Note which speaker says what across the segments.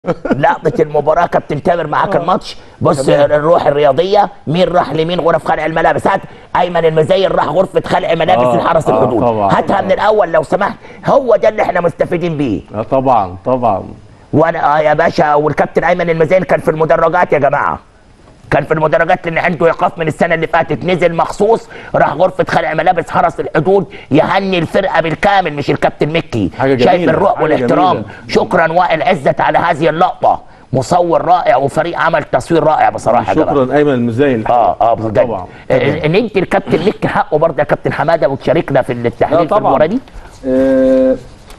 Speaker 1: لقطه المباراه كابتن تامر معاك الماتش بص الروح الرياضيه مين راح لمين غرف خلع الملابس هات ايمن المزين راح غرفه خلع ملابس
Speaker 2: آه،
Speaker 1: الحرس
Speaker 2: آه،
Speaker 1: الحدود
Speaker 2: طبعا،
Speaker 1: هاتها
Speaker 2: طبعا.
Speaker 1: من الاول لو سمحت هو ده اللي احنا مستفيدين بيه
Speaker 2: آه طبعا طبعا
Speaker 1: وانا اه يا باشا والكابتن ايمن المزين كان في المدرجات يا جماعه كان في المدرجات لان عنده ايقاف من السنه اللي فاتت نزل مخصوص راح غرفه خلع ملابس حرس الحدود يهني الفرقه بالكامل مش الكابتن مكي
Speaker 2: حاجة
Speaker 1: شايف
Speaker 2: جميلة،
Speaker 1: الروح
Speaker 2: حاجة
Speaker 1: والاحترام
Speaker 2: جميلة.
Speaker 1: شكرا وائل عزت على هذه اللقطه مصور رائع وفريق عمل تصوير رائع بصراحه يا جماعه
Speaker 2: شكرا ايمن المزين
Speaker 1: اه اه بجد
Speaker 2: طبعا
Speaker 1: آه، ان انت الكابتن مكي حقه برضه يا كابتن حماده وتشاركنا في
Speaker 3: لا
Speaker 1: التحليل في
Speaker 3: طبعا.
Speaker 1: المباراه دي
Speaker 3: آه،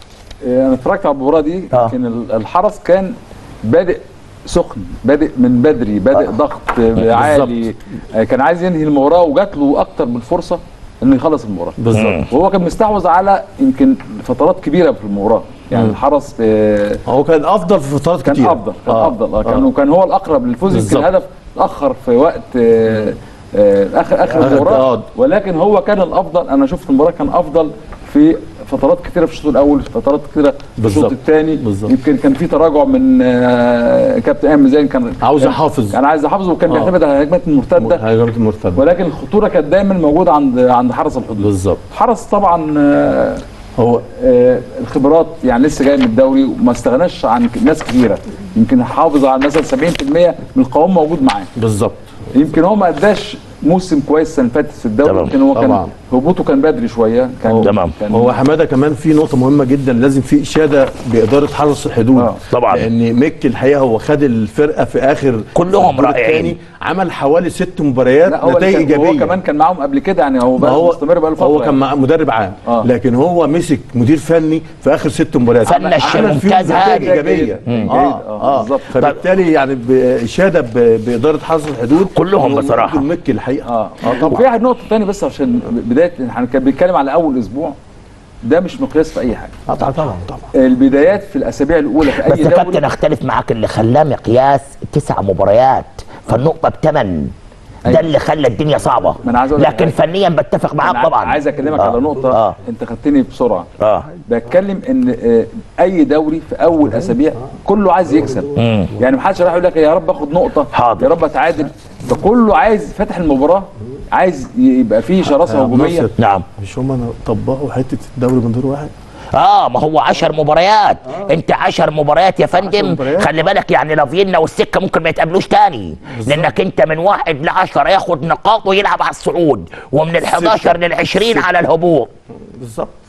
Speaker 3: آه، انا اتفرجت على المباراه دي
Speaker 1: آه.
Speaker 3: لكن ال- الحرس كان بادئ سخن بادئ من بدري بادئ ضغط آه، عالي آه، كان عايز ينهي المباراه وجات له اكتر من فرصه انه يخلص المباراه
Speaker 2: بالظبط
Speaker 3: وهو كان مستحوذ على يمكن فترات كبيره في المباراه يعني الحرس آه،
Speaker 2: هو كان افضل في فترات
Speaker 3: كان
Speaker 2: كتير
Speaker 3: افضل كان افضل اه كان وكان هو الاقرب للفوز يمكن
Speaker 2: بالظبط.
Speaker 3: الهدف اتاخر في وقت آه، آه، اخر اخر
Speaker 2: آخر
Speaker 3: المباراه
Speaker 2: آه.
Speaker 3: ولكن هو كان الافضل انا شفت المباراه كان افضل في فترات كثيره في الشوط الاول في فترات كثيره في الشوط
Speaker 2: بالظبط.
Speaker 3: الثاني
Speaker 2: بالظبط.
Speaker 3: يمكن كان في تراجع من آه، كابتن ايمن زين كان
Speaker 2: عاوز
Speaker 3: كان-
Speaker 2: يحافظ.
Speaker 3: كان عايز يحافظ وكان
Speaker 2: آه.
Speaker 3: بيعتمد على الهجمات المرتده
Speaker 2: هجمات المرتده
Speaker 3: ولكن الخطوره كانت دايما موجوده عند عند حرس الحدود
Speaker 2: بالظبط
Speaker 3: حرس طبعا آه،
Speaker 2: هو
Speaker 3: آه، الخبرات يعني لسه جاي من الدوري وما استغناش عن ك- ناس كثيره يمكن حافظ على مثلا 70% من القوام موجود معاه
Speaker 2: بالظبط
Speaker 3: يمكن هو ما اداش موسم كويس السنه اللي فاتت في الدوري
Speaker 1: تمام.
Speaker 3: يمكن هو كان
Speaker 2: طبعا.
Speaker 3: هبوطه كان بدري شويه كان
Speaker 1: تمام.
Speaker 3: كان
Speaker 2: هو حماده كمان في نقطه مهمه جدا لازم في اشاده باداره حرس الحدود
Speaker 3: آه.
Speaker 1: طبعا.
Speaker 2: لان ميك الحقيقه هو خد الفرقه في اخر
Speaker 1: كلهم
Speaker 2: الدور
Speaker 1: رائعين.
Speaker 2: الثاني، عمل حوالي ست مباريات
Speaker 3: لا هو
Speaker 2: نتائج
Speaker 3: اللي كان هو
Speaker 2: ايجابيه
Speaker 3: كمان كان معاهم قبل كده يعني هو
Speaker 2: ما
Speaker 3: بقى
Speaker 2: هو
Speaker 3: مستمر بقى له فتره
Speaker 2: هو كان
Speaker 3: يعني.
Speaker 2: مع مدرب عام
Speaker 3: آه.
Speaker 2: لكن هو مسك مدير فني في اخر ست مباريات
Speaker 1: فنش
Speaker 2: عمل فيهم
Speaker 1: ممتاز
Speaker 2: نتائج
Speaker 1: هادي.
Speaker 2: ايجابيه
Speaker 3: جيد. مم.
Speaker 2: اه
Speaker 3: جيد. آه،
Speaker 2: اه
Speaker 3: بالظبط.
Speaker 2: فبالتالي يعني باشاده ب- باداره حرس الحدود
Speaker 1: كلهم
Speaker 2: هو
Speaker 1: بصراحة.
Speaker 2: ممكن مكي الحقيقه
Speaker 3: اه
Speaker 2: اه طبعا
Speaker 3: وفي واحد نقطه ثانيه بس عشان بدايه احنا كان بنتكلم على اول اسبوع ده مش مقياس في اي حاجه
Speaker 2: آه طبعا طبعا طبعا
Speaker 3: البدايات في الاسابيع الاولى في
Speaker 1: بس
Speaker 3: اي
Speaker 1: يا كابتن
Speaker 3: دوري
Speaker 1: اختلف معاك اللي خلاه مقياس تسع مباريات فالنقطه بثمن ده
Speaker 3: أيوة.
Speaker 1: اللي خلى الدنيا صعبه
Speaker 3: ما أنا عايز أقول لك
Speaker 1: لكن
Speaker 3: حاجة.
Speaker 1: فنيا بتفق
Speaker 3: أنا
Speaker 1: معاك طبعا
Speaker 3: عايز اكلمك
Speaker 1: آه.
Speaker 3: على نقطه
Speaker 1: اه
Speaker 3: انت خدتني بسرعه
Speaker 1: اه
Speaker 3: بتكلم ان آه، اي دوري في اول اسابيع كله عايز يكسب
Speaker 1: مم.
Speaker 3: يعني محدش راح يقول لك يا رب اخد نقطه
Speaker 1: حاضر.
Speaker 3: يا رب اتعادل فكله عايز فاتح المباراه عايز يبقى فيه شراسه
Speaker 2: يا
Speaker 3: هجوميه
Speaker 2: ناصر،
Speaker 1: نعم
Speaker 2: مش هم طبقوا حته الدوري من دور واحد
Speaker 1: اه ما هو 10 مباريات انت 10 مباريات يا فندم
Speaker 2: مباريات.
Speaker 1: خلي بالك يعني لو فيينا والسكه ممكن ما يتقابلوش تاني لانك انت من واحد ل 10 ياخد نقاط ويلعب على الصعود ومن ال 11 لل 20 على الهبوط
Speaker 2: بالظبط